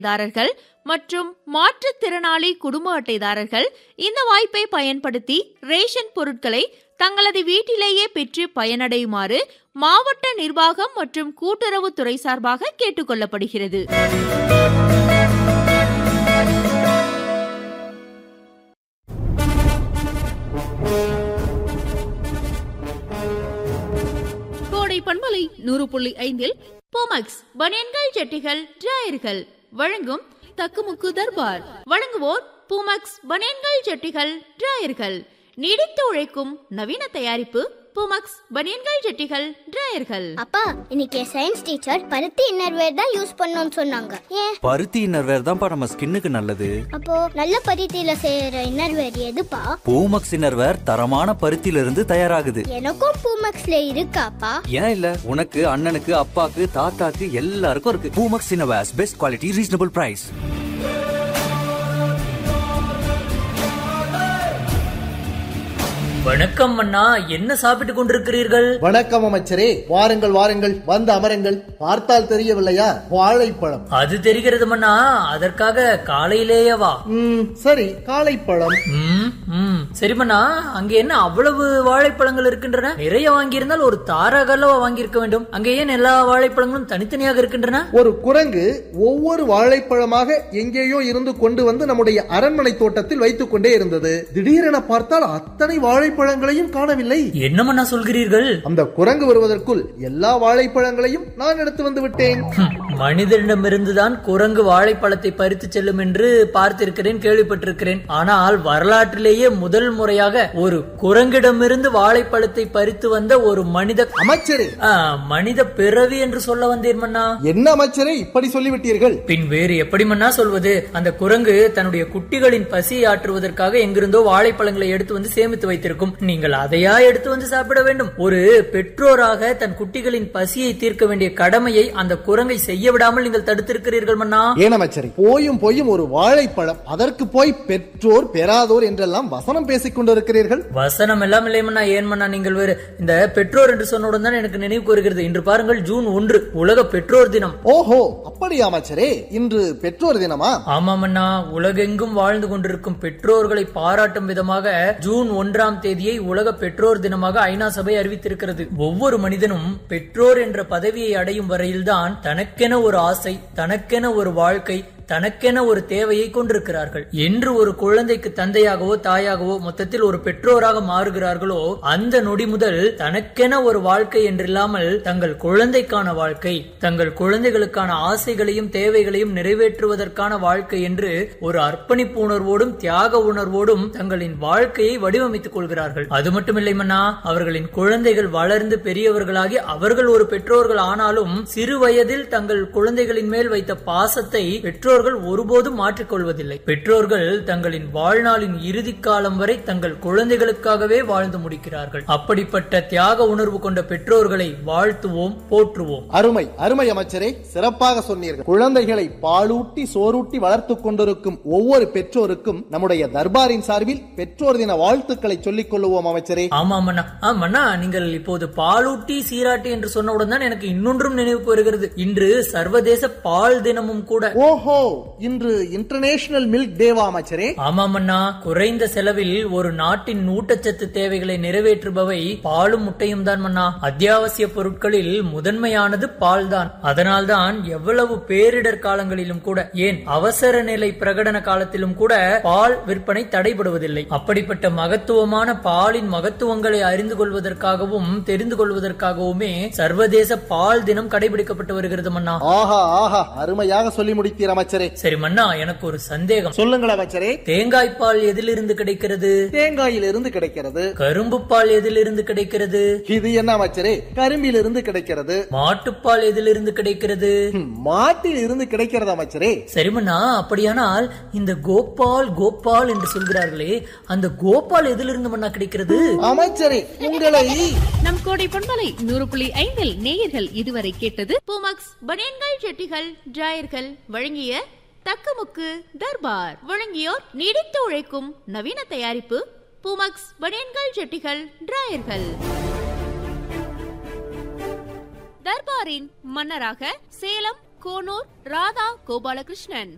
தாரர்கள் மற்றும் மாற்றுத்திறனாளி குடும்ப அட்டைதாரர்கள் இந்த வாய்ப்பை பயன்படுத்தி ரேஷன் பொருட்களை தங்களது வீட்டிலேயே பெற்று பயனடையுமாறு மாவட்ட நிர்வாகம் மற்றும் கூட்டுறவுத்துறை சார்பாக கேட்டுக்கொள்ளப்படுகிறது கோடை பண்பலை நூறு புள்ளி ஐந்தில் போமக்ஸ் பனியன்கள் ஜட்டிகள் டிராயர்கள் வழங்கும் தக்குமுக்கு தர்பார் வழங்குவோர் பூமக்ஸ் பனியன்கள் ஜட்டிகள் டிராயர்கள் நீடித்து உழைக்கும் நவீன தயாரிப்பு பூமக்ஸ் பனியன்கள் ஜட்டிகள் டிராயர்கள் அப்பா இன்னைக்கு சயின்ஸ் டீச்சர் பருத்தி இன்னர்வேர் தான் யூஸ் பண்ணணும்னு சொன்னாங்க ஏன் பருத்தி இன்னர்வேர் தான்ப்பா நம்ம ஸ்கின்னுக்கு நல்லது அப்போ நல்ல பருத்தியில செய்யற இன்னர்வேர் எதுப்பா பூமக்ஸ் இன்னர்வேர் தரமான பருத்தியில இருந்து தயாராகுது எனக்கும் பூமக்ஸ்ல இருக்காப்பா ஏன் இல்ல உனக்கு அண்ணனுக்கு அப்பாக்கு தாத்தாக்கு எல்லாருக்கும் இருக்கு Poomex innerwears best quality reasonable price வணக்கம் அண்ணா என்ன சாப்பிட்டு கொண்டிருக்கிறீர்கள் வணக்கம் அமைச்சரே வாருங்கள் வாருங்கள் வந்து அமருங்கள் பார்த்தால் தெரியவில்லையா வாழைப்பழம் அது தெரிகிறது மன்னா அதற்காக காலையிலேயே வா ம் சரி காளைப்பழம் ம், ம். சரி மன்னா அங்க என்ன அவ்வளவு வாழைப்பழங்கள் இருக்கின்றன நிறைய வாங்கியிருந்தால் ஒரு தாராகல்லவா வாங்கியிருக்க வேண்டும் அங்க ஏன் எல்லா வாழைப்பழங்களும் தனித்தனியாக இருக்கின்றன ஒரு குரங்கு ஒவ்வொரு வாழைப்பழமாக எங்கேயோ இருந்து கொண்டு வந்து நம்முடைய அரண்மனை தோட்டத்தில் வைத்துக் கொண்டே இருந்தது திடீரென பார்த்தால் அத்தனை வாழைப்பழங்களையும் காணவில்லை என்ன மன்னா சொல்கிறீர்கள் அந்த குரங்கு வருவதற்குள் எல்லா வாழைப்பழங்களையும் நான் எடுத்து வந்து விட்டேன் ஹம், மனிதனிடமிருந்துதான் குரங்கு வாழைப்பழத்தை பறித்து செல்லும் என்று பார்த்திருக்கிறேன் கேள்விப்பட்டிருக்கிறேன் ஆனால் வரலாற்றிலேயே முதல் முறையாக ஒரு குரங்கிடமிருந்து வாழைப்பழத்தை பறித்து வந்த ஒரு மனித அமைச்சரே ஆ, மனித பிறவி என்று சொல்ல வந்தேன் மன்னா என்ன அமைச்சரே இப்படி சொல்லிவிட்டீர்கள் பின் வேறு எப்படி மன்னா சொல்வது அந்த குரங்கு தன்னுடைய குட்டிகளின் பசியை ஆற்றுவதற்காக எங்கிருந்தோ வாழைப்பழங்களை எடுத்து வந்து சேமித்து வைத்திருக்கும் நீங்கள் அதையா எடுத்து வந்து சாப்பிட வேண்டும் ஒரு பெற்றோராக தன் குட்டிகளின் பசியை தீர்க்க வேண்டிய கடமையை அந்த குரங்கை செய்ய விடாமல் நீங்கள் தடுத்திருக்கிறீர்கள் மன்னா ஏன் அமைச்சரே போயும் போயும் ஒரு வாழைப்பழம் அதற்கு போய் பெற்றோர் பெறாதோர் என்றெல்லாம் வசனம் பேசிக் கொண்டிருக்கிறீர்கள் வசனம் எல்லாம் இல்லை மன்னா ஏன் மன்னா நீங்கள் வேறு இந்த பெற்றோர் என்று சொன்னவுடன் தான் எனக்கு நினைவு கூறுகிறது இன்று பாருங்கள் ஜூன் ஒன்று உலக பெற்றோர் தினம் ஓஹோ அப்படியா அமைச்சரே இன்று பெற்றோர் தினமா ஆமாமண்ணா உலகெங்கும் வாழ்ந்து கொண்டிருக்கும் பெற்றோர்களை பாராட்டும் விதமாக ஜூன் ஒன்றாம் தேதியை உலக பெற்றோர் தினமாக ஐநா சபை அறிவித்திருக்கிறது ஒவ்வொரு மனிதனும் பெற்றோர் என்ற பதவியை அடையும் வரையில்தான் தனக்கென ஒரு ஆசை தனக்கென ஒரு வாழ்க்கை தனக்கென ஒரு தேவையை கொண்டிருக்கிறார்கள் என்று ஒரு குழந்தைக்கு தந்தையாகவோ தாயாகவோ மொத்தத்தில் ஒரு பெற்றோராக மாறுகிறார்களோ அந்த நொடி முதல் தனக்கென ஒரு வாழ்க்கை என்றில்லாமல் தங்கள் குழந்தைக்கான வாழ்க்கை தங்கள் குழந்தைகளுக்கான ஆசைகளையும் தேவைகளையும் நிறைவேற்றுவதற்கான வாழ்க்கை என்று ஒரு அர்ப்பணிப்பு உணர்வோடும் தியாக உணர்வோடும் தங்களின் வாழ்க்கையை வடிவமைத்துக் கொள்கிறார்கள் அது மட்டுமில்லை மன்னா அவர்களின் குழந்தைகள் வளர்ந்து பெரியவர்களாகி அவர்கள் ஒரு பெற்றோர்கள் ஆனாலும் சிறு வயதில் தங்கள் குழந்தைகளின் மேல் வைத்த பாசத்தை பெற்றோர்கள் ஒருபோதும் மாற்றிக்கொள்வதில்லை பெற்றோர்கள் தங்களின் வாழ்நாளின் இறுதி காலம் வரை தங்கள் குழந்தைகளுக்காகவே வாழ்ந்து முடிக்கிறார்கள் அப்படிப்பட்ட தியாக உணர்வு கொண்ட பெற்றோர்களை வாழ்த்துவோம் போற்றுவோம் அருமை அருமை அமைச்சரே சிறப்பாக சொன்னீர்கள் குழந்தைகளை பாலூட்டி சோறூட்டி வளர்த்துக் கொண்டிருக்கும் ஒவ்வொரு பெற்றோருக்கும் நம்முடைய தர்பாரின் சார்பில் பெற்றோர் தின வாழ்த்துக்களை சொல்லிக் கொள்ளுவோம் அமைச்சரே ஆமாம் அண்ணா ஆமண்ணா நீங்கள் இப்போது பாலூட்டி சீராட்டி என்று சொன்னவுடன் தான் எனக்கு இன்னொன்றும் நினைவுக்கு வருகிறது இன்று சர்வதேச பால் தினமும் கூட ஓஹோ இன்று இன்டர்நேஷனல் மில்க் டேவா அமைச்சரே ஆமாம் அண்ணா குறைந்த செலவில் ஒரு நாட்டின் ஊட்டச்சத்து தேவைகளை நிறைவேற்றுபவை பாலும் முட்டையும் தான் மன்னா அத்தியாவசிய பொருட்களில் முதன்மையானது பால் தான் அதனால்தான் எவ்வளவு பேரிடர் காலங்களிலும் கூட ஏன் அவசர நிலை பிரகடன காலத்திலும் கூட பால் விற்பனை தடைபடுவதில்லை அப்படிப்பட்ட மகத்துவமான பாலின் மகத்துவங்களை அறிந்து கொள்வதற்காகவும் தெரிந்து கொள்வதற்காகவுமே சர்வதேச பால் தினம் கடைபிடிக்கப்பட்டு வருகிறது மன்னா ஆஹா ஆஹா அருமையாக சொல்லி முடித்தீர் அமைச்சரே சரி மன்னா எனக்கு ஒரு சந்தேகம் சொல்லுங்கள் அமைச்சரே தேங்காய் பால் எதிலிருந்து கிடைக்கிறது தேங்காயிலிருந்து கிடைக்கிறது கரும்பு பால் எதிலிருந்து கிடைக்கிறது இது என்ன அமைச்சரே கரும்பிலிருந்து கிடைக்கிறது மாட்டுப்பால் எதிலிருந்து கிடைக்கிறது ஹம், மாட்டில் இருந்து கிடைக்கிறது அமைச்சரே சரிமண்ணா அப்படியானால் இந்த கோபால் கோபால் என்று சொல்கிறார்களே அந்த கோபால் எதிலிருந்து மண்ணா கிடைக்கிறது அமைச்சரே உங்களை நம் கோடை பண்பலை நூறு புள்ளி ஐந்தில் நேயர்கள் இதுவரை கேட்டது பூமக்ஸ் பனியன்கள் ஜட்டிகள் டிராயர்கள் வழங்கிய தக்கமுக்கு தர்பார் வழங்கியோர் நீடித்து உழைக்கும் நவீன தயாரிப்பு பூமக்ஸ் பனியன்கள் ஜட்டிகள் டிராயர்கள் தர்பாரின் மன்னராக சேலம் கோனூர் ராதா கோபாலகிருஷ்ணன்